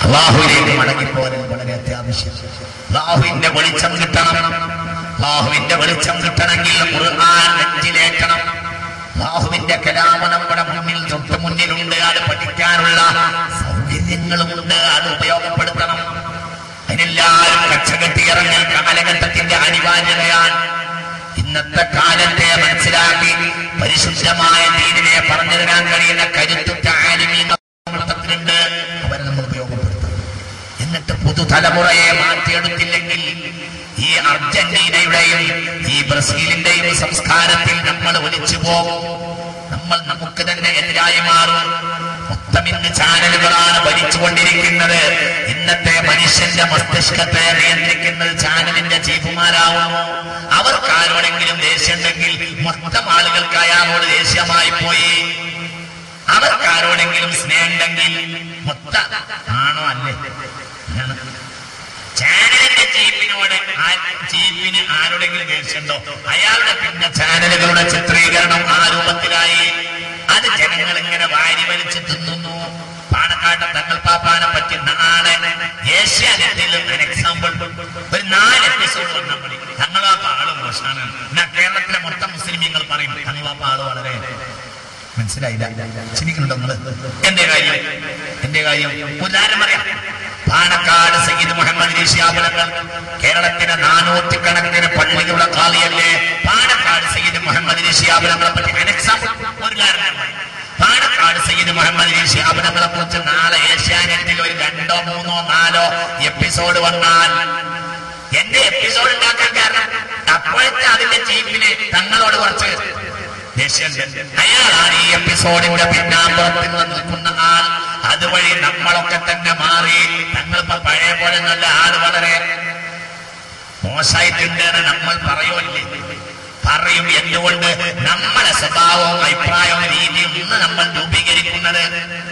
അള്ളാഹുവിലേക്ക് മടങ്ങിപ്പോരൽ വളരെ അത്യാവശ്യം അള്ളാഹുവിന്റെ വെളിച്ചം കിട്ടണം അള്ളാഹുവിന്റെ വെളിച്ചം കിട്ടണമെങ്കിൽ ഖുർആൻ നെഞ്ചിലേക്കണം അള്ളാഹുവിന്റെ കലാമ നമ്മുടെ മുന്നിൽ തൊട്ട് മുന്നിലുണ്ട് അത് പഠിക്കാനുള്ള സൗകര്യങ്ങളുമുണ്ട് അത് ഉപയോഗപ്പെടുത്തണം അതിനെല്ലാവരും കച്ചകെട്ടിയിറങ്ങൽ കാലഘട്ടത്തിന്റെ അനിവാര്യതയാണ് ഇന്നത്തെ കാലത്തെ മനസ്സിലാക്കി പരിശുദ്ധമായ ദീനിനെ പറഞ്ഞു തരാൻ കഴിയുന്ന കരുത്തുറ്റ ആലിമീങ്ങളുണ്ട് അവരെ നമ്മൾ ഉപയോഗപ്പെടുത്തണം എന്നിട്ട് പുതുതലമുറയെ മാറ്റിയെടുത്തില്ലെങ്കിൽ ഈ അർജന്റീനയുടെയും ഈ ബ്രസീലിന്റെയും സംസ്കാരത്തിൽ നമ്മൾ ഒലിച്ചു പോകും നമ്മൾ നമുക്ക് തന്നെ എതിരായി മാറും മൊത്തം ഇന്ന് ചാനലുകളാണ് ഭരിച്ചുകൊണ്ടിരിക്കുന്നത് ഇന്നത്തെ മനുഷ്യന്റെ മസ്തിഷ്കത്തെ നിയന്ത്രിക്കുന്നത് ചാനലിന്റെ ചീഫുമാരാവുമോ അവർക്ക് ആരോടെങ്കിലും ദേഷ്യമുണ്ടെങ്കിൽ മൊത്തം ആളുകൾക്ക് അയാളോട് ദേഷ്യമായി പോയി അവർക്ക് ആരോടെങ്കിലും സ്നേഹമുണ്ടെങ്കിൽ മൊത്ത ആണോ അല്ലേ ആണ്. ചാനലിന്റെ ചീഫിനോട് ആ ചീഫിന് ആരോടെങ്കിലും ദേഷ്യമുണ്ടോ അയാളുടെ പിന്നെ ചാനലുകളുടെ ചിത്രീകരണം ആ രൂപത്തിലായി അത് ജനങ്ങൾ ഇങ്ങനെ വാരി വലിച്ച് തിന്നുന്നു പാണക്കാട്ട് തങ്ങൾ പാപ്പാനെ പറ്റി നാളെ ഏഷ്യാനെറ്റിൽ ഒരു എക്സാമ്പിൾ ഒരു നാല് എപ്പിസോഡ് വന്നാൽ മതി തങ്ങളാപ്പ ആള് മോശമാണ് എന്നാ കേരളത്തിലെ മൊത്തം മുസ്ലിമീങ്ങൾ പറയും തങ്ങളാപ്പ ആള് വളരെ മനസ്സിലായില്ല ചിരിക്കുന്നുണ്ടോ നിങ്ങള് എന്റെ കാര്യം എന്റെ കാര്യം ഉദാഹരണം പറയാം പാണക്കാട് സയ്യിദ് മുഹമ്മദ് ഋഷിയാബലങ്ങൾ കേരളത്തിന് നാനൂറ്റിക്കണക്കിന് പള്ളികളുടെ കാളിയല്ലേ പാണക്കാട് സയ്യിദ് മുഹമ്മദ് ഋഷിയാബലങ്ങളെ പറ്റി ഒരു എക്സാമ്പിൾ ഒരു കാരണം പാണക്കാട് സയ്യിദ് മുഹമ്മദ് ഋഷിയാബലങ്ങളെ കുറിച്ച് നാളെ ഏഷ്യാനെറ്റിൽ ഒരു രണ്ടോ മൂന്നോ നാലോ എപ്പിസോഡ് വന്നാൽ എന്റെ എപ്പിസോഡ് ഉണ്ടാക്കാൻ കാരണം അപ്പോഴത്തെ അതിന്റെ ചീഫിന് തങ്ങളോട് കുറച്ച് ദേഷ്യമുണ്ട് അയാളാണ് ഈ എപ്പിസോഡിന്റെ പിന്നാമ്പുറത്തിൽ നിൽക്കുന്ന ആൾ അതുവഴി നമ്മളൊക്കെ തന്നെ മാറി തങ്ങളിപ്പോ പഴയ പോലെ നല്ല ആൾ വളരെ മോശമായിട്ടുണ്ട് എന്ന് നമ്മൾ പറയുമല്ലേ പറയും എന്തുകൊണ്ട് നമ്മളെ സ്വഭാവവും അഭിപ്രായവും രീതിയും ഇന്ന് നമ്മൾ രൂപീകരിക്കുന്നത്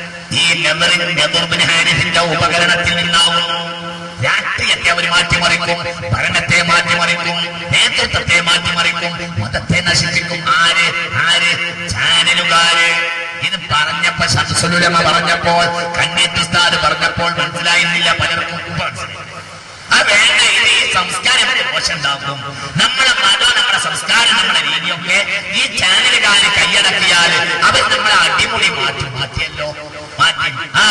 ഈ നെതറിൻ നെതർബിൻ ഹാരിസിന്റെ ഉപകരണത്തിൽ നിന്നാവുന്നു രാഷ്ട്രീയത്തെ അവർ മാറ്റിമറിക്കും ഭരണത്തെ മാറ്റിമറിക്കും നേതൃത്വത്തെ മാറ്റിമറിക്കും മതത്തെ നശിപ്പിക്കും ആര് ആര് ചാനലുകാര് ഇത് പറഞ്ഞപ്പോ ശംസുലുലമ പറഞ്ഞപ്പോൾ കണ്ണീത്ത് ഉസ്താദ് പറഞ്ഞപ്പോൾ മനസ്സിലായിരുന്നില്ല പലർക്കും ഇപ്പൊ മനസ്സിലായി ആ വേണ്ട ഇത് ഈ സംസ്കാരം മോശം ഉണ്ടാക്കും നമ്മളെ മതം നമ്മുടെ സംസ്കാരം നമ്മുടെ രീതിയൊക്കെ ഈ ചാനലുകാര് കൈയടക്കിയാൽ അവർ നമ്മളെ അടിമുടി മാറ്റി മാറ്റിയല്ലോ മാറ്റി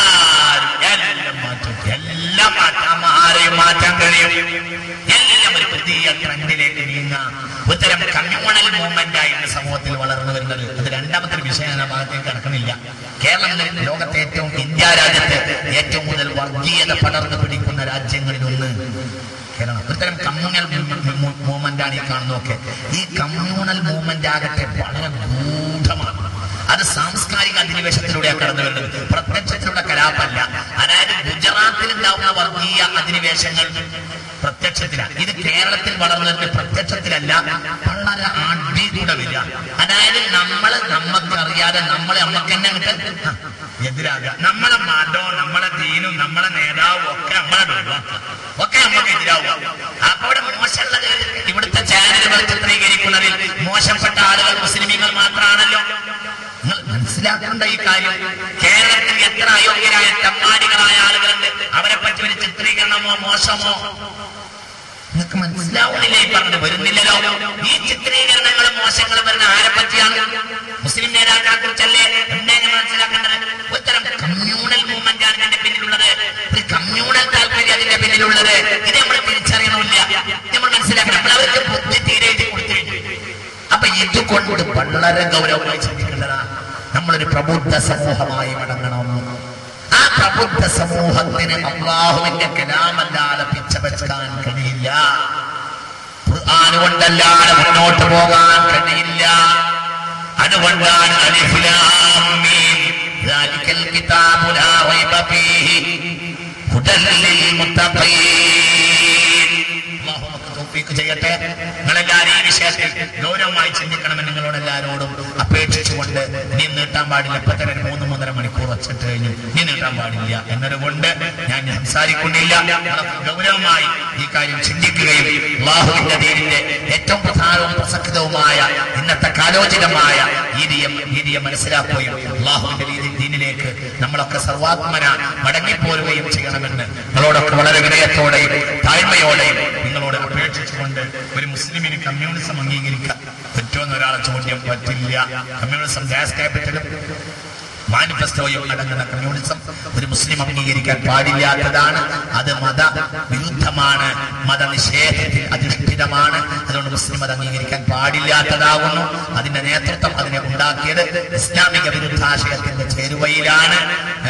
ആരും എല്ലാം മാറ്റും എല്ലാം മാറ്റാം ആരെയും മാറ്റാൻ കഴിയും എല്ലാം ഒരു പുതിയ ട്രെൻഡിലേക്ക് നീങ്ങാം ഉത്തരം കമ്മ്യൂണൽ മൂവ്മെന്റ് ആയിട്ട് സമൂഹത്തിൽ വളർന്നു വരുന്നത് അത് രണ്ടാമത്തെ ഒരു വിഷയമാണ് ആ ഭാഗത്തേക്ക് കടക്കണില്ല കേരളം ലോകത്തെ ഏറ്റവും ഇന്ത്യ രാജ്യത്ത് ഏറ്റവും കൂടുതൽ വർഗീയത പടർന്നു പിടിക്കുന്ന രാജ്യങ്ങളിൽ ഒന്ന് കേരളം ഇത്തരം കമ്മ്യൂണൽ മൂവ്മെന്റ് ആണ് ഈ കാണുന്നതൊക്കെ ഈ കമ്മ്യൂണൽ മൂവ്മെന്റ് ആകട്ടെ വളരെ ഗൂഢമാണ് അത് സാംസ്കാരിക അധിനിവേശത്തിലൂടെയാണ് കടന്നു വരുന്നത് പ്രത്യക്ഷത്തിലൂടെ കലാപല്ല അതായത് ഗുജറാത്തിൽ ഉണ്ടാവുന്ന വർഗീയ അധിനിവേശങ്ങൾ പ്രത്യക്ഷത്തിലാണ് ഇത് കേരളത്തിൽ വളർന്നതിന്റെ പ്രത്യക്ഷത്തിലല്ല വളരെ അടികൂടെ വരിക അതായത് നമ്മള് നമുക്ക് അറിയാതെ നമ്മളെ നമ്മക്ക് തന്നെ അങ്ങോട്ട് എതിരാകുക നമ്മളെ മതവും നമ്മളെ ദീനും നമ്മളെ നേതാവും ഒക്കെ നമ്മളെ ഒഴിവാക്കുക ഒക്കെ നമുക്ക് എതിരാവുക അപ്പൊ അവിടെ മോശമുള്ളത് ഇവിടുത്തെ ചാനലുകൾ ചിത്രീകരിക്കുന്നതിൽ മോശപ്പെട്ട ആളുകൾ മുസ്ലിമീങ്ങൾ മാത്രമാണല്ലോ നിങ്ങൾ മനസ്സിലാക്കേണ്ട ഈ കാര്യം കേരളത്തിൽ എത്ര അയോഗ്യരായ തമ്മാടികളായ ആളുകളുണ്ട് അവരെ പറ്റി ഒരു ചിത്രീകരണമോ മോശമോ നിങ്ങൾക്ക് മനസ്സിലാവുന്നില്ല ഈ പറഞ്ഞത് വരുന്നില്ലല്ലോ ഈ ചിത്രീകരണങ്ങളും മോശങ്ങളും വരുന്ന ആരെ പറ്റിയാണ് മുസ്ലിം നേതാക്കളെ കുറിച്ചല്ലേ എന്നെ മനസ്സിലാക്കേണ്ടത് ഉത്തരം കമ്മ്യൂണൽ മൂവ്മെന്റ് ആണ് ഇതിന്റെ പിന്നിലുള്ളത് ഒരു കമ്മ്യൂണൽ താല്പര്യം അതിന്റെ പിന്നിലുള്ളത് ഇത് നമ്മൾ തിരിച്ചറിയണമില്ല നമ്മൾ മനസ്സിലാക്കണം നമ്മൾ അവർക്ക് ബുദ്ധി തീരെ കൊടുത്തിട്ടുണ്ട് അപ്പൊ ഇതുകൊണ്ട് വളരെ ഗൗരവമായി ചിന്തിക്കേണ്ടതാണ് നമ്മളൊരു പ്രബുദ്ധ സമൂഹമായി മടങ്ങണം ആ പ്രബുദ്ധ സമൂഹത്തിന് അള്ളാഹുവിന്റെ കലാമല്ലാതെ പിച്ചവെച്ചാൻ കഴിയില്ല ഖുർആൻ കൊണ്ടല്ലാതെ മുന്നോട്ട് പോകാൻ കഴിയില്ല അതുകൊണ്ടാണ് അലിഫ് ലാം മീം ذلك الكتاب لا ريب فيه هدى للمتقين അല്ലാഹു നമുക്ക് തൗഫീഖ് ചെയ്യട്ടെ നിങ്ങളെല്ലാവരും ഈ വിഷയത്തിൽ ഗൗരവമായി ചിന്തിക്കണമെന്ന് നിങ്ങളോട് എല്ലാവരോടും അപേക്ഷിച്ചു വെച്ചുകൊണ്ട് നീ നീട്ടാൻ പാടില്ല ഇപ്പൊ തന്നെ ഒരു മൂന്ന് മൂന്നര മണിക്കൂർ വച്ചിട്ട് കഴിഞ്ഞു നീ നീട്ടാൻ പാടില്ല എന്നതുകൊണ്ട് ഞാൻ സംസാരിക്കുന്നില്ല വളരെ ഗൗരവമായി ഈ കാര്യം ചിന്തിക്കുകയും അള്ളാഹുവിന്റെ ദീനിന്റെ ഏറ്റവും പ്രധാനവും പ്രസക്തവുമായ ഇന്നത്തെ കാലോചിതമായ രീതിയെ രീതിയെ മനസ്സിലാക്കുകയും അള്ളാഹുവിന്റെ രീതി ദീനിലേക്ക് നമ്മളൊക്കെ സർവാത്മന മടങ്ങിപ്പോരുകയും ചെയ്യണമെന്ന് നിങ്ങളോടൊക്കെ വളരെ വിനയത്തോടെയും താഴ്മയോടെയും നിങ്ങളോട് അപേക്ഷിച്ചുകൊണ്ട് ഒരു മുസ്ലിമിന് കമ്മ്യൂണിസം അംഗീകരിക്കാൻ പറ്റുമെന്ന് ഒരാളെ ചോദ്യം പറ്റില്ല കമ്മ്യൂണിസം ഗ്യാസ് ക്യാപിറ്റലും മാനിഫെസ്റ്റോയും അടങ്ങുന്ന കമ്മ്യൂണിസം ഒരു മുസ്ലിം അംഗീകരിക്കാൻ പാടില്ലാത്തതാണ് അത് മത വിരുദ്ധമാണ് മതനിഷേധത്തിൽ അധിഷ്ഠിതമാണ് അതുകൊണ്ട് മുസ്ലിം അത് അംഗീകരിക്കാൻ പാടില്ലാത്തതാകുന്നു അതിന്റെ നേതൃത്വം അതിനെ ഉണ്ടാക്കിയത് ഇസ്ലാമിക വിരുദ്ധാശയത്തിന്റെ ചേരുവയിലാണ്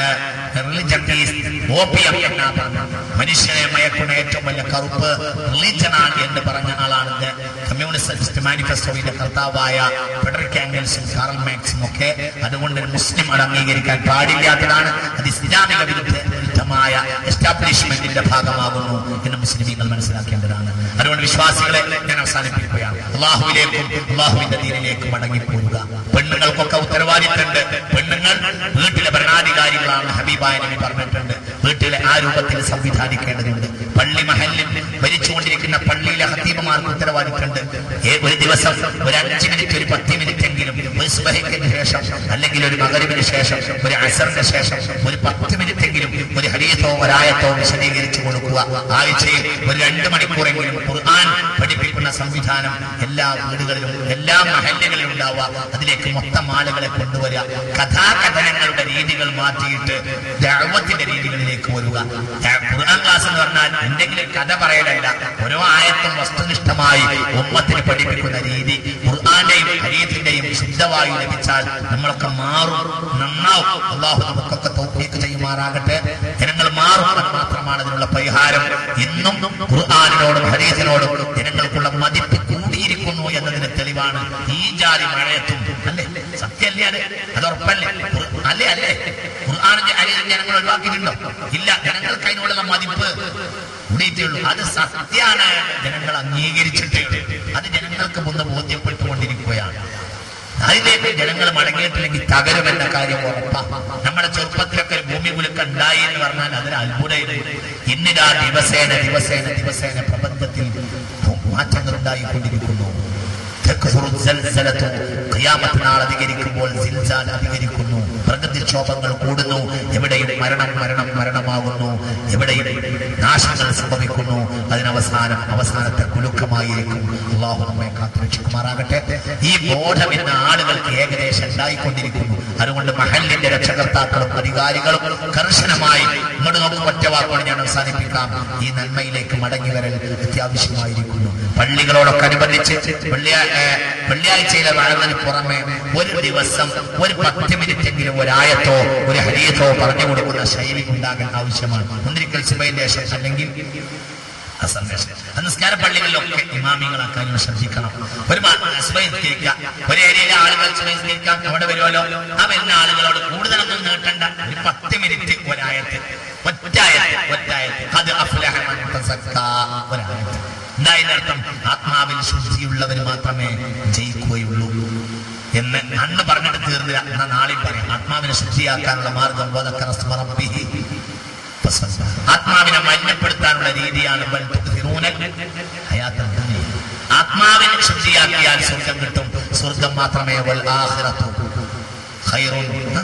റിലിജൻ ഈസ് ഓപ്പിയം എന്നാ പറഞ്ഞത് മനുഷ്യനെ മയക്കുന്ന ഏറ്റവും വലിയ കറുപ്പ് റിലിജനാണ് എന്ന് പറഞ്ഞ ആളാണ് ഇത് കമ്മ്യൂണിസ്റ്റ് മാനിഫെസ്റ്റോയുടെ കർത്താവായ ഫെഡറിക് ആംഗൽസും കാറൽ മാക്സും ഒക്കെ അതുകൊണ്ട് ഒരു മുസ്ലിം അത് അംഗീകരിക്കാൻ പാടില്ലാത്തതാണ് അത് ഇസ്ലാമിക വിരുദ്ധ വിരുദ്ധമായ എസ്റ്റാബ്ലിഷ്മെന്റിന്റെ ഭാഗമാകുന്നു എന്ന് മുസ്ലിമീങ്ങൾ മനസ്സിലാക്കേണ്ടതാണ് അതുകൊണ്ട് വിശ്വാസികളെ ഞാൻ അവസാനിപ്പിക്കുകയാണ് അള്ളാഹുവിലേക്കും അള്ളാഹുവിന്റെ ദീനിലേക്കും മടങ്ങിപ്പോവുക പെണ്ണുങ്ങൾക്കൊക്കെ ഉത്തരവാദിത്തമുണ്ട് പെണ്ണുങ്ങൾ വീട്ടിലെ ഭരണാധികാരികളാണ് ഹബീബായ നബി പറഞ്ഞിട്ടുണ്ട് വീട്ടിലെ ആ രൂപത്തിൽ സംവിധാനിക്കേണ്ടതുണ്ട് പള്ളി മഹലിൽ ഭരിച്ചുകൊണ്ടിരിക്കുന്ന പള്ളിയിലെ ഹത്തീബമാർക്ക് ഉത്തരവാദിത്തമുണ്ട് ഏ ഒരു ദിവസം ഒരു അഞ്ച് മിനിറ്റ് ഒരു പത്ത് മിനിറ്റ് എങ്കിലും ഒരു സുബഹിക്ക് ശേഷം അല്ലെങ്കിൽ ഒരു മകരിവിന് ശേഷം ഒരു അസറിന് ശേഷം ഒരു പത്ത് മിനിറ്റ് എങ്കിലും ഒരു ഹരീതോ ഒരായത്തോ വിശദീകരിച്ചു കൊടുക്കുക ആഴ്ചയിൽ ഒരു രണ്ട് മണിക്കൂറെങ്കിലും ഖുർആൻ പഠിപ്പിക്കുന്ന സംവിധാനം എല്ലാ വീടുകളിലും എല്ലാ മഹല്യങ്ങളിലും ഉണ്ടാവുക അതിലേക്ക് മൊത്തം ആളുകളെ കൊണ്ടുവരിക കഥാകഥനങ്ങളുടെ രീതികൾ മാറ്റിയിട്ട് ദഅവത്തിന്റെ രീതികളിലേക്ക് വരിക ദ- ഖുർആൻ ക്ലാസ് എന്ന് പറഞ്ഞാൽ എന്തെങ്കിലും കഥ പറയലല്ല ഓരോ ആയത്തും വസ്തുനിഷ്ഠമായി ഉമ്മത്തിന് പഠിപ്പിക്കുന്ന രീതി ഖുർആന്റെയും ഹരീതിന്റെയും ശുദ്ധവായു ലഭിച്ചാൽ നമ്മളൊക്കെ മാറും നന്നാവും അള്ളാഹു നമുക്കൊക്കെ തൗഫീഖ് ചെയ്യുമാറാകട്ടെ ജനങ്ങൾ മാറും അത് മാത്രമാണ് അതിനുള്ള പരിഹാരം ഇന്നും ഖുർആാനിനോടും ഹരീതിനോടും ജനങ്ങൾക്കുള്ള മതിപ്പ് കൂടിയിരിക്കുന്നു എന്നതിന് തെളിവാണ് ഈ ജാതി മഴയത്തും അല്ലേ സത്യമല്ലേ അത് അത് ഉറപ്പല്ലേ ഖുർ- അല്ലേ അല്ലേ ഖുർആാനിന്റെ ഹരീതിനെ ജനങ്ങൾ ഒഴിവാക്കിയിട്ടുണ്ടോ ഇല്ല ജനങ്ങൾക്ക് അതിനുള്ള മതിപ്പ് കൂടിയിട്ടുള്ളൂ അത് സത്യാണ് ജനങ്ങൾ അംഗീകരിച്ചിട്ടേ ഉള്ളൂ. അത് ജനങ്ങൾക്ക് മുന്ന് ബോധ്യപ്പെട്ടുകൊണ്ടിരിക്കുകയാണ് അതിലേക്ക് ജനങ്ങൾ മടങ്ങിയിട്ടില്ലെങ്കിൽ തകരുമെന്ന കാര്യം ഉറപ്പാ നമ്മുടെ ചെറുപ്പത്തിലൊക്കെ ഒരു ഭൂമി കുലുക്കം ഉണ്ടായി എന്ന് പറഞ്ഞാൽ അതൊരു അത്ഭുതമായിരുന്നു ഇന്നിതാ ദിവസേന ദിവസേന ദിവസേന പ്രപഞ്ചത്തിൽ മാറ്റങ്ങൾ ഉണ്ടായിക്കൊണ്ടിരിക്കുന്നു തക്സുറു സൽസലത്തു. ഖിയാമത്ത് നാൾ അധികരിക്കുമ്പോൾ സിൽസാൽ അധികരിക്കുന്നു പ്രകൃതിക്ഷോഭങ്ങൾ കൂടുന്നു എവിടെയും മരണം മരണം മരണമാകുന്നു എവിടെയും നാശങ്ങൾ സംഭവിക്കുന്നു അതിനവസാനം അവസാനത്തെ കുലുക്കമായിരിക്കും അള്ളാഹു നമ്മെ കാത്തുരക്ഷിക്കുമാറാകട്ടെ ഈ ബോധം ഇന്ന് ആളുകൾക്ക് ഏകദേശം ഉണ്ടായിക്കൊണ്ടിരിക്കുന്നു അതുകൊണ്ട് മഹലിന്റെ രക്ഷകർത്താക്കളും അധികാരികളും കർശനമായി ഇങ്ങോട്ട് നമുക്ക് ഒറ്റ വാക്കുകൾ ഞാൻ അവസാനിപ്പിക്കാം ഈ നന്മയിലേക്ക് മടങ്ങി വരൽ അത്യാവശ്യമായിരിക്കുന്നു പള്ളികളോടൊക്കെ അനുബന്ധിച്ച് വെള്ളിയാ ഏഹ് വെള്ളിയാഴ്ചയിലെ വഴങ്ങിന് പുറമെ ഒരു ദിവസം ഒരു പത്ത് മിനിറ്റെങ്കിലും ഒരായത്തോ ഒരു ഹരിയത്തോ പറഞ്ഞു കൊടുക്കുന്ന ശൈലി ഉണ്ടാകാൻ ആവശ്യമാണ് ഒന്നിരിക്കൽ സുബൈന്റെ ശേഷം അല്ലെങ്കിൽ അസന്ദേശം നിസ്കാര പള്ളികളിലൊക്കെ ഇമാമികളാക്കാൻ ശ്രദ്ധിക്കണം ഒരു സ്മരിക്കുക ഒരു ഏരിയയിലെ ആളുകൾ സ്മരിക്കാൻ അവിടെ വരുമല്ലോ ആ വരുന്ന ആളുകളോട് കൂടുതലൊന്നും നീട്ടണ്ട ഒരു പത്ത് മിനിറ്റ് ഒരായത്ത് ഒറ്റായത്ത് ഒറ്റായത്ത് അത് അഫ്ലഹ മൻ തസക്കാ ഒരായത്ത് എന്തായതിനർത്ഥം ആത്മാവിൽ ശുദ്ധിയുള്ളവർ മാത്രമേ ജയിക്കുകയുള്ളൂ എന്ന് അന്ന് പറഞ്ഞിട്ട് തീർന്നില്ല എന്നാ നാളെ പറയും ആത്മാവിനെ ശുദ്ധിയാക്കാനുള്ള മാർഗം വദക്കറ സ്മ റബ്ബിഹി ഫസബ്ബഹ. ആത്മാവിനെ മലിനപ്പെടുത്താനുള്ള രീതിയാണ് ബൽ തുക്തിറൂനൽ ഹയാത്തൽ ദുനിയ. ആത്മാവിനെ ശുദ്ധിയാക്കിയാൽ സ്വർഗം കിട്ടും സ്വർഗം മാത്രമേ വൽ ആഖിറത്തു ഖൈറുൻ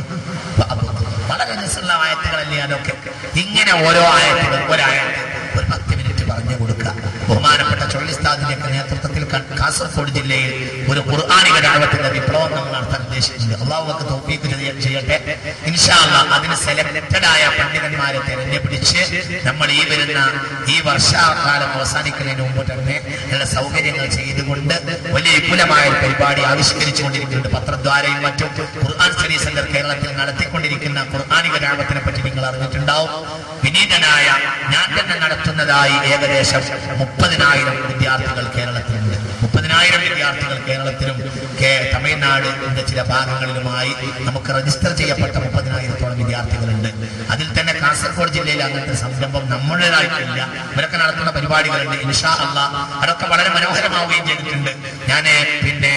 വഅബ്ഖ. വളരെ രസമുള്ള ആയത്തുകളല്ലേ അതൊക്കെ ഇങ്ങനെ ഓരോ ആയത്തുകൾ ഒരായത്ത് ഒരു പത്ത് മിനിറ്റ് പറഞ്ഞു കൊടുക്കുക ബഹുമാനപ്പെട്ട ചൊള്ളിസ്ഥാദിന്റെയൊക്കെ നേതൃത്വത്തിൽ ക- കാസർഗോഡ് ജില്ലയിൽ ഒരു ഖുർആാനിക ദൈവത്തിന്റെ വിപ്ലവം നമ്മൾ നടത്താൻ ഉദ്ദേശിക്കുന്നുണ്ട് അള്ളാഹുക്ക് തോഫീക്ക് ചെയ്യ- ചെയ്യട്ടെ ഇൻഷാല്ല അതിന് സെലക്റ്റഡ് ആയ പണ്ഡിതന്മാരെ തെരഞ്ഞെടുപ്പിച്ച് നമ്മൾ ഈ വരുന്ന ഈ വർഷകാലം അവസാനിക്കുന്നതിന് മുമ്പ് തന്നെ നല്ല സൗകര്യങ്ങൾ ചെയ്തുകൊണ്ട് വലിയ വിപുലമായ ഒരു പരിപാടി ആവിഷ്കരിച്ചുകൊണ്ടിരിക്കുന്നുണ്ട് പത്രദ്വാരയും മറ്റും ഖുർആൻ സ്റ്റഡി സെന്റർ കേരളത്തിൽ നടത്തിക്കൊണ്ടിരിക്കുന്ന ഖുർആാനിക രാഗത്തിനെ പറ്റി നിങ്ങൾ അറിഞ്ഞിട്ടുണ്ടാവും വിനീതനായ ഞാൻ തന്നെ നടത്തുന്നതായി ഏകദേശം മുപ്പതിനായിരം വിദ്യാർത്ഥികൾ കേരളത്തിലുണ്ട് മുപ്പതിനായിരം വിദ്യാർത്ഥികൾ കേരളത്തിലും കേ- തമിഴ്നാടിന്റെ ചില ഭാഗങ്ങളിലുമായി നമുക്ക് രജിസ്റ്റർ ചെയ്യപ്പെട്ട മുപ്പതിനായിരത്തോളം വിദ്യാർത്ഥികളുണ്ട് അതിൽ തന്നെ കാസർഗോഡ് ജില്ലയിൽ അങ്ങനത്തെ സംരംഭം നമ്മുടേതായിട്ടില്ല ഇവരൊക്കെ നടത്തുന്ന പരിപാടികളുണ്ട് ഇൻഷാ അള്ളാ അതൊക്കെ വളരെ മനോഹരമാവുകയും ചെയ്തിട്ടുണ്ട് ഞാൻ പിന്നെ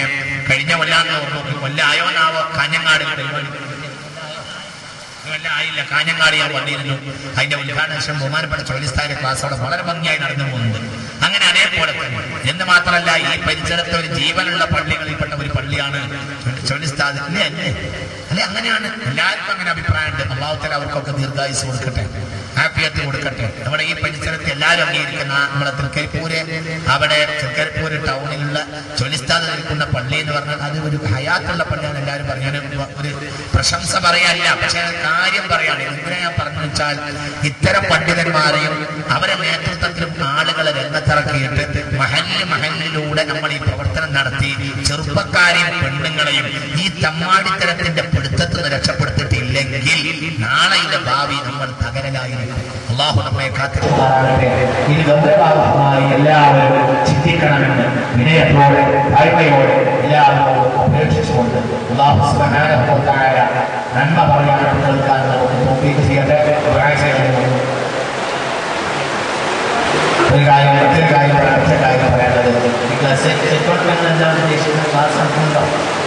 കഴിഞ്ഞ കൊല്ലാന്ന് ഓർമ്മ കൊല്ലായോന്നാവോ കാഞ്ഞങ്ങാട് പരിപാടി വല്ല ആയില്ല കാഞ്ഞങ്ങാട് ഞാൻ വന്നിരുന്നു അതിന്റെ ഉദ്ഘാടന ശേഷം ബഹുമാനപ്പെട്ട ചോലിസ്ഥാന ക്ലാസ് അവിടെ വളരെ ഭംഗിയായി നടന്നു പോകുന്നുണ്ട് അങ്ങനെ അതേപോലെ തന്നെ എന്ന് മാത്രമല്ല ഈ പരിസരത്തെ ഒരു ജീവനുള്ള പള്ളികളിൽപ്പെട്ട ഒരു പള്ളിയാണ് ചോലിസ്ഥാദ് അല്ലേ അല്ലേ അല്ലെ അങ്ങനെയാണ് എല്ലാവർക്കും അങ്ങനെ അഭിപ്രായമുണ്ട് അള്ളാഹുത്തല അവർക്കൊക്കെ ദീർഘായുസ് കൊടുക്കട്ടെ ഹാപ്പിയത്ത് കൊടുക്കട്ടെ നമ്മുടെ ഈ പരിസരത്ത് എല്ലാവരും അംഗീകരിക്കുന്ന നമ്മളെ തൃക്കരിപ്പൂര് അവിടെ തൃക്കരിപ്പൂര് ടൗണിലുള്ള ചൊലിസ്ഥാദ് നിൽക്കുന്ന പള്ളി എന്ന് പറഞ്ഞാൽ അത് ഒരു ഹയാത്തുള്ള പള്ളിയാണ് എല്ലാവരും പറഞ്ഞു ഞാൻ ഒരു പ്രശംസ പറയാനില്ല പക്ഷെ കാര്യം പറയാണ് എന്തിനാ ഞാൻ പറഞ്ഞു വെച്ചാൽ ഇത്തരം പണ്ഡിതന്മാരെയും അവരെ നേതൃത്വത്തിലും ആളുകളെ രംഗത്തിറക്കിയിട്ട് മഹല്ല് മഹല്ലിലൂടെ നമ്മൾ ഈ പ്രവർത്തനം നടത്തി ചെറുപ്പക്കാരെയും പെണ്ണുങ്ങളെയും ഈ തമ്മാടിത്തരത്തിന്റെ പിടുത്തത്തിൽ നിന്ന് രക്ഷപ്പെടുത്തിയിട്ടില്ലെങ്കിൽ നാളെയുടെ ഭാവി നമ്മൾ തകരലായിരിക്കും അള്ളാഹു നമ്മെ കാത്തിരിക്കുമാറാകട്ടെ ഇത് ഗൗരവമായി എല്ലാവരും ചിന്തിക്കണമെന്ന് വിനയത്തോടെ താഴ്മയോടെ എല്ലാവരും അപേക്ഷിച്ചുകൊണ്ട് അള്ളാഹു സുബ്ഹാനഹു വ തആല നന്മ പറയാനും കേൾക്കാൻ നമുക്ക് തൗഫീഖ് ചെയ്യട്ടെ ദുആ ചെയ്യണം ഒരു കാര്യം മറ്റൊരു കാര്യം ഒറ്റ കാര്യം പറയാനുള്ളത് ഈ ക്ലാസ് സെറ്റോട്ട്മെന്റ് എന്താണ് ഉദ്ദേശിക്കുന്നത് ക്ലാസ് നടക്കുന്നുണ്ടോ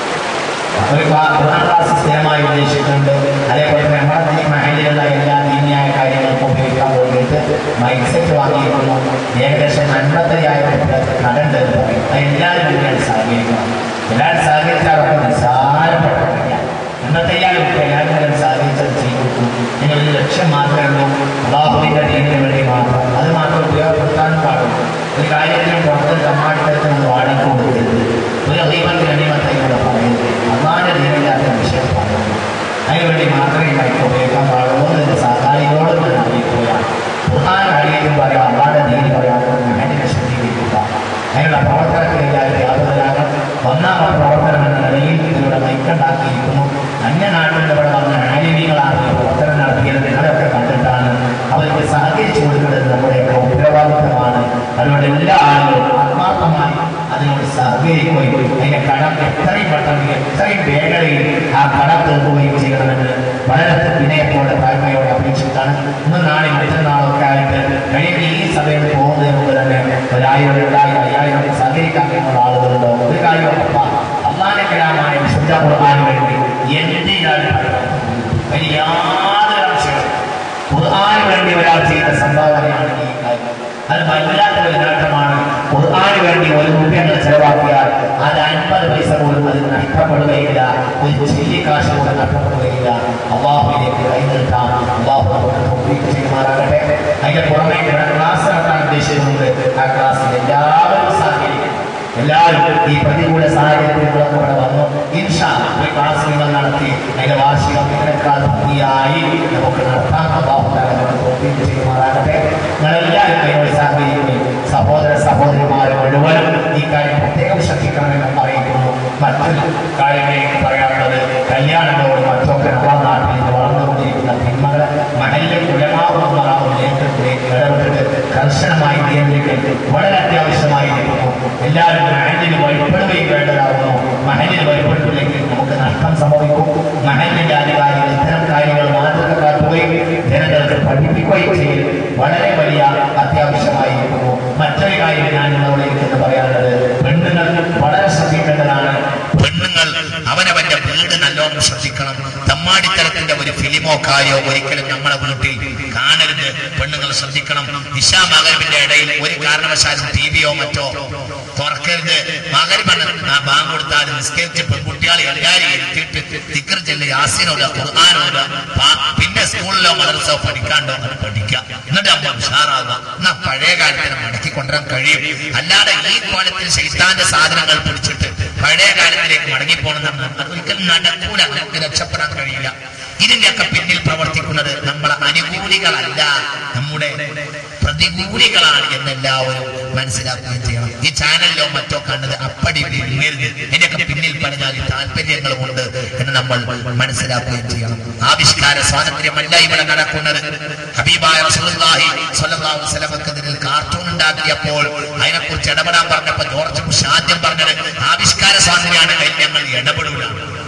ഒരു ക്ലാ- ഖുർആൻ ക്ലാസ് സ്ഥിരമായി ഉദ്ദേശിക്കുന്നുണ്ട് അതേപോലെ തന്നെ നമ്മുടെ ഈ മഹലിലുള്ള എല്ലാ ദീനിയായ കാര്യങ്ങൾക്കും ഉപയോഗിക്കാൻ വേണ്ടിയിട്ട് മൈക്ക് സെറ്റ് വാങ്ങിയിരിക്കുന്നു ഏകദേശം അൻപത്തയ്യായിരം കടണ്ട് എന്ന് പറയും അത് എല്ലാവരും ഇതിനാണ് സഹകരിക്കണം എല്ലാവരും സഹകരിച്ചാലൊക്കെ നിസ്സാരപ്പെട്ട കാര്യമാണ് എൺപത്തയ്യായിരം റുപ്യ എല്ലാവരും കൂടെ സഹകരിച്ചത് ചെയ്തു നിങ്ങൾ ഒരു ലക്ഷ്യം മാത്രമേ ഉള്ളൂ അള്ളാഹുവിൻ്റെ ദീനിന് വേണ്ടി മാത്രം അത് മാത്രം ഉപയോഗപ്പെടുത്താനും പാടുള്ളൂ ഒരു കാര്യത്തിനും പുറത്ത് തമ്മാടിത്തരത്തിന് വാടക കൊടുക്കരുത് ഒരു അഹീമത്തിൽ അണിമത്തൈകൂടെ പറയുന്നത് അള്ളാഹിൻ്റെ ദീനില്ലാത്ത വിഷയം പറയുന്നു അതിനുവേണ്ടി മാത്രമേ മൈക്ക് ഉപയോഗിക്കാൻ പാടുള്ളൂ എന്ന് സഹായികളോട് ഞാൻ അറിയിക്കുകയാണ് ഖുർആൻ കഴിയും പറയാം അള്ളാഹിൻ്റെ ദീനി പറയാം അതിനെ ശ്രദ്ധിക്കുക അതിനുള്ള പ്രവർത്തനത്തിൽ എല്ലാവരും വ്യാപകരാകണം ഒന്നാമത്തെ പ്രവർത്തനം എന്ന നിലയിൽ ഇതിലൂടെ മൈക്കുണ്ടാക്കിയിരിക്കുന്നു അന്യനാട്ടിൽ ഇവിടെ വന്ന ആലിനികളാണ് ഈ പ്രവർത്തനം നടത്തിയത് നിങ്ങളൊക്കെ കണ്ടിട്ടാണ് അവർക്ക് സഹകരിച്ചു കൊടുക്കുന്നത് നമ്മുടെയൊക്കെ ഉത്തരവാദിത്തമാണ് അതുകൊണ്ട് എല്ലാ ആളുകളും ആത്മാർത്ഥമായി അതിനോട് സഹകരിക്കുകയും അതിന്റെ കടം എത്രയും പെട്ടെന്ന് എത്രയും വേഗതയിൽ ആ കടം തീർക്കുകയും ചെയ്യണമെന്ന് വളരെ വിനയത്തോടെ താഴ്മയോടെ അപേക്ഷിച്ചാണ് ഇന്ന് നാളെ മറ്റന്നാളൊക്കെ ആയിട്ട് കഴിഞ്ഞ ഈ സഭയിൽ പോകുന്നതിന് മുമ്പ് തന്നെ ഒരായിരം രണ്ടായിരം അയ്യായിരം സഹകരിക്കാൻ കഴിയുന്ന ആളുകളുണ്ടോ ഒരു കാര്യം ഉറപ്പാ അള്ളാന്റെ കലാമായ വിശുദ്ധ ഖുർആന് വേണ്ടി എന്തിനാണ് അതിന് യാതൊരു ആവശ്യമില്ല ഖുർആന് വേണ്ടി ഒരാൾ ചെയ്ത സംഭാവനയാണ് ഈ കാര്യം അത് വല്ലാത്ത ഒരു നേട്ടമാണ് ഖുർആന് വേണ്ടി ഒരു രൂപങ്ങൾ ചെലവാക്കിയാൽ അത് അൻപത് പൈസ പോലും അത് നഷ്ടപ്പെടുകയില്ല ഒരു ചെറിയ കാശ് പോലും നഷ്ടപ്പെടുകയില്ല അള്ളാഹുവിലേക്ക് കൈനീട്ടാം അള്ളാഹു നമുക്ക് തൗഫീഖ് ചെയ്യുമാറാകട്ടെ അതിന്റെ പുറമെ ഇവിടെ ക്ലാസ് നടത്താൻ ഉദ്ദേശിക്കുന്നുണ്ട് ആ ക്ലാസ്സിൽ എല്ലാവരും സഹകരിക്കും എല്ലാവരും ഈ പ്രതികൂല സാഹചര്യത്തിലൂടെ ഇവിടെ വന്നു ഇൻഷാ ഈ ക്ലാസ് നിങ്ങൾ നടത്തി അതിന്റെ വാർഷികം ഇതിനേക്കാൾ ഭംഗിയായി നമുക്ക് നടത്താൻ അള്ളാഹു തആല നമുക്ക് തൗഫീഖ് ചെയ്യുമാറാകട്ടെ നിങ്ങളെല്ലാവരും അതിനോട് സഹകരിക്കുകയും സഹോദര സഹോദരിമാരും മുഴുവനും ഈ കാര്യം പ്രത്യേകം ശ്രദ്ധിക്കണമെന്ന് അറിയിക്കുന്നു മറ്റൊരു കാര്യങ്ങളേക്ക് പറയാനുള്ളത് കല്യാണങ്ങളോട് മറ്റൊക്കെ നമ്മുടെ നാട്ടിൽ ഇന്ന് വളർന്നുകൊണ്ടിരിക്കുന്ന തിന്മകൾ മഹല്ലിൽ ഉലമാവുന്നതാവും നേതൃത്വത്തിലേക്ക് ഇടപെട്ടിട്ട് കർശനമായി നിയന്ത്രിക്കൽ വളരെ അത്യാവശ്യമായിരിക്കുന്നു എല്ലാവരും മഹലിന് വഴിപ്പെടുകയും വേണ്ടതാകുന്നു മഹലിന് വഴിപ്പെട്ടില്ലെങ്കിൽ നമുക്ക് നഷ്ടം സംഭവിക്കും മഹലിന്റെ അധികാരികൾ ഇത്തരം കാര്യങ്ങൾ മാതൃക കാട്ടുകയും ജനങ്ങൾക്ക് പഠിപ്പിക്കുകയും ചെയ്യൽ വളരെ വലിയ അത്യാവശ്യമായിരിക്കുന്നു മറ്റൊരു കാര്യം ഞാൻ നിങ്ങളോട് എന്ന് പറയാനുള്ളത് പെണ്ണുങ്ങൾ വളരെ ശ്രദ്ധിക്കേണ്ടതാണ് പെണ്ണുങ്ങൾ അവനവന്റെ വീട് നല്ലോണം ശ്രദ്ധിക്കണം തമ്മാടിത്തരത്തിന്റെ ഒരു ഫിലിമോ കാര്യോ ഒരിക്കലും നമ്മളെ വീട്ടിൽ കാണരുത് പെണ്ണുങ്ങൾ ശ്രദ്ധിക്കണം നിശാ മകരിന്റെ ഇടയിൽ ഒരു കാരണവശാലും ടി വിയോ മറ്റോ തുറക്കരുത് മകരിബ് ആ ബാങ്ക് കൊടുത്താൽ നിസ്കരിച്ച് പെൺകുട്ടികളെ എല്ലാവരും ഇരുത്തിയിട്ട് ദിക്കർ ചെല്ല് യാസിനോട് ഖുർആാനോട് പിന്നെ സ്കൂളിലോ മദ്രസോ പഠിക്കാണ്ടോ അത് പഠിക്കുക എന്നിട്ട് നമ്മൾ ഉഷാറാകുക എന്നാ പഴയ കാലത്തിന് മടക്കി കൊണ്ടുവരാൻ കഴിയും അല്ലാതെ ഈ കോലത്തിൽ ശൈത്താന്റെ സാധനങ്ങൾ പിടിച്ചിട്ട് പഴയ കാലത്തിലേക്ക് മടങ്ങിപ്പോകണം അത് ഒരിക്കലും നടക്കൂല നമുക്ക് രക്ഷപ്പെടാൻ കഴിയില്ല ഇതിന്റെയൊക്കെ പിന്നിൽ പ്രവർത്തിക്കുന്നത് നമ്മളെ അനുകൂലികളല്ല നമ്മുടെ പ്രതികൂലികളാണ് എന്നെല്ലാവരും മനസ്സിലാക്കുകയും ചെയ്യണം ഈ ചാനലിലോ മറ്റോ കണ്ടത് അപ്പടി പിന്നരുത് ഇതിന്റെയൊക്കെ പിന്നിൽ പറഞ്ഞാൽ താല്പര്യങ്ങളുമുണ്ട് എന്ന് നമ്മൾ മനസ്സിലാക്കുകയും ചെയ്യണം ആവിഷ്കാര സ്വാതന്ത്ര്യമല്ല ഇവിടെ നടക്കുന്നത് ഹബീബായ റസൂലുള്ളാഹി സ്വല്ലല്ലാഹു അലൈഹി വസല്ലമക്കെതിരിൽ കാർട്ടൂൺ ഉണ്ടാക്കിയപ്പോൾ അതിനെക്കുറിച്ച് ഇടപെടാൻ പറഞ്ഞപ്പോൾ ജോർജ് ബുഷ് ആദ്യം പറഞ്ഞത് ആവിഷ്കാര സ്വാതന്ത്ര്യമാണ് അതിൽ ഞങ്ങൾ ഇടപെടില്ല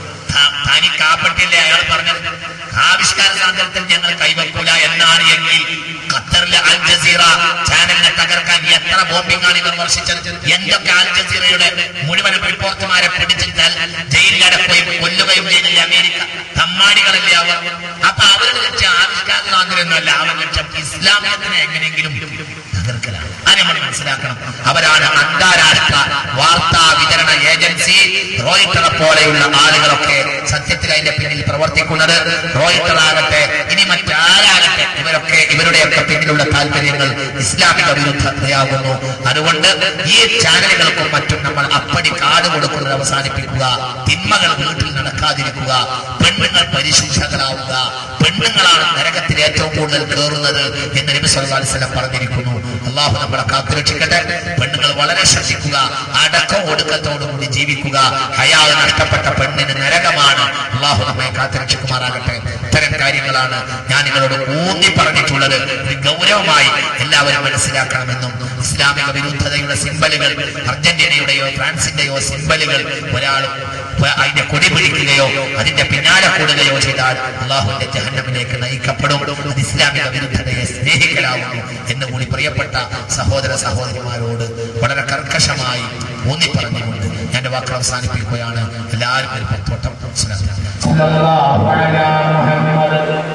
തനി കാപ്പട്ടില്ലേ അയാൾ പറഞ്ഞത് ആവിഷ്കാര സ്വാതന്ത്ര്യത്തിൽ ഞങ്ങൾ കൈവക്കൂല എന്നാണ് എങ്കിൽ ഖത്തറിലെ അൽ ജസീറ ചാനലിനെ തകർക്കാൻ എത്ര എത്ര ബോംബിംഗ് ആണ് ഇവർ വർഷിച്ചത് എന്തൊക്കെ ആൽ ജസീറയുടെ മുഴുവൻ റിപ്പോർട്ടുമാരെ പിടിച്ചിട്ടാൽ ജയിലിലടക്കുകയും കൊല്ലുകയും ചെയ്തില്ല അമേരിക്ക തമ്മാടികളല്ലേ അവർ അപ്പൊ അവരുടെ ലക്ഷ്യം ആവിഷ്കാരങ്ങളൊന്നുമല്ല അവർ ലക്ഷ്യം ഇസ്ലാമിയത്തിനെ എങ്ങനെയെങ്കിലും തകർക്കലാണ് അത് നമ്മൾ മനസ്സിലാക്കണം അവരാണ് അന്താരാഷ്ട്ര വാർത്താ വിതരണ ഏജൻസി റോയിട്ടറെ പോലെയുള്ള ആളുകളൊക്കെ സത്യത്തിൽ അതിന്റെ പിന്നിൽ പ്രവർത്തിക്കുന്നത് റോയിട്ടർ ആകട്ടെ ഇനി മറ്റാരാകട്ടെ ഇവരൊക്കെ ഇവരുടെയൊക്കെ പിന്നിലുള്ള താല്പര്യങ്ങൾ ഇസ്ലാമിക വിരുദ്ധതയാകുന്നു അതുകൊണ്ട് ഈ ചാനലുകൾക്കും മറ്റും നമ്മൾ അപ്പടി കാട് കൊടുക്കുന്നത് അവസാനിപ്പിക്കുക തിന്മകൾ വീട്ടിൽ നടക്കാതിരിക്കുക പെണ്ണുങ്ങൾ പരിശുദ്ധകളാവുക പെണ്ണുങ്ങളാണ് നരകത്തിൽ ഏറ്റവും കൂടുതൽ കയറുന്നത് എന്ന് നബി സല്ലല്ലാഹു അലൈഹി വസല്ലം പറഞ്ഞിരിക്കുന്നു അള്ളാഹു നമ്മളെ കാത്തുരക്ഷിക്കട്ടെ പെണ്ണുങ്ങൾ വളരെ ശ്രദ്ധിക്കുക അടക്കം ഒടുക്കത്തോടു കൂടി ജീവിക്കുക ഹയാൾ നഷ്ടപ്പെട്ട പെണ്ണിന് നരകമാണ് അള്ളാഹു നമ്മെ കാത്തുരക്ഷിക്കുമാറാകട്ടെ ഇത്തരം കാര്യങ്ങളാണ് ഞാൻ നിങ്ങളോട് ഊന്നി പറഞ്ഞിട്ടുള്ളത് ഇത് ഗൗരവമായി എല്ലാവരും മനസ്സിലാക്കണമെന്നും ഇസ്ലാമിക വിരുദ്ധതയുടെ സിമ്പലുകൾ അർജന്റീനയുടെയോ ഫ്രാൻസിന്റെയോ സിമ്പലുകൾ ഒരാൾ അതിന്റെ കൊടി പിടിക്കുകയോ അതിന്റെ പിന്നാലെ കൂടുകയോ ചെയ്താൽ അള്ളാഹുവിന്റെ ജഹന്നമിലേക്ക് നയിക്കപ്പെടും അത് ഇസ്ലാമിക വിരുദ്ധതയെ സ്നേഹിക്കലാവുന്നു എന്ന് കൂടി പ്രിയപ്പെട്ട സഹോദര സഹോദരിമാരോട് വളരെ കർക്കശമായി ഊന്നി പറഞ്ഞുകൊണ്ട് ഞാൻ എന്റെ വാക്കുകൾ അവസാനിപ്പിക്കുകയാണ് എല്ലാവരും ഒരു പത്തോട്ടം മനസ്സിലാക്കുക صلى الله على محمد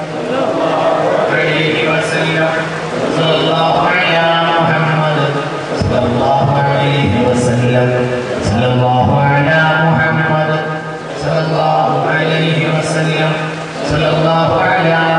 عليه وسلم صلى الله على محمد صلى الله عليه وسلم صلى الله على محمد صلى الله عليه وسلم صلى الله على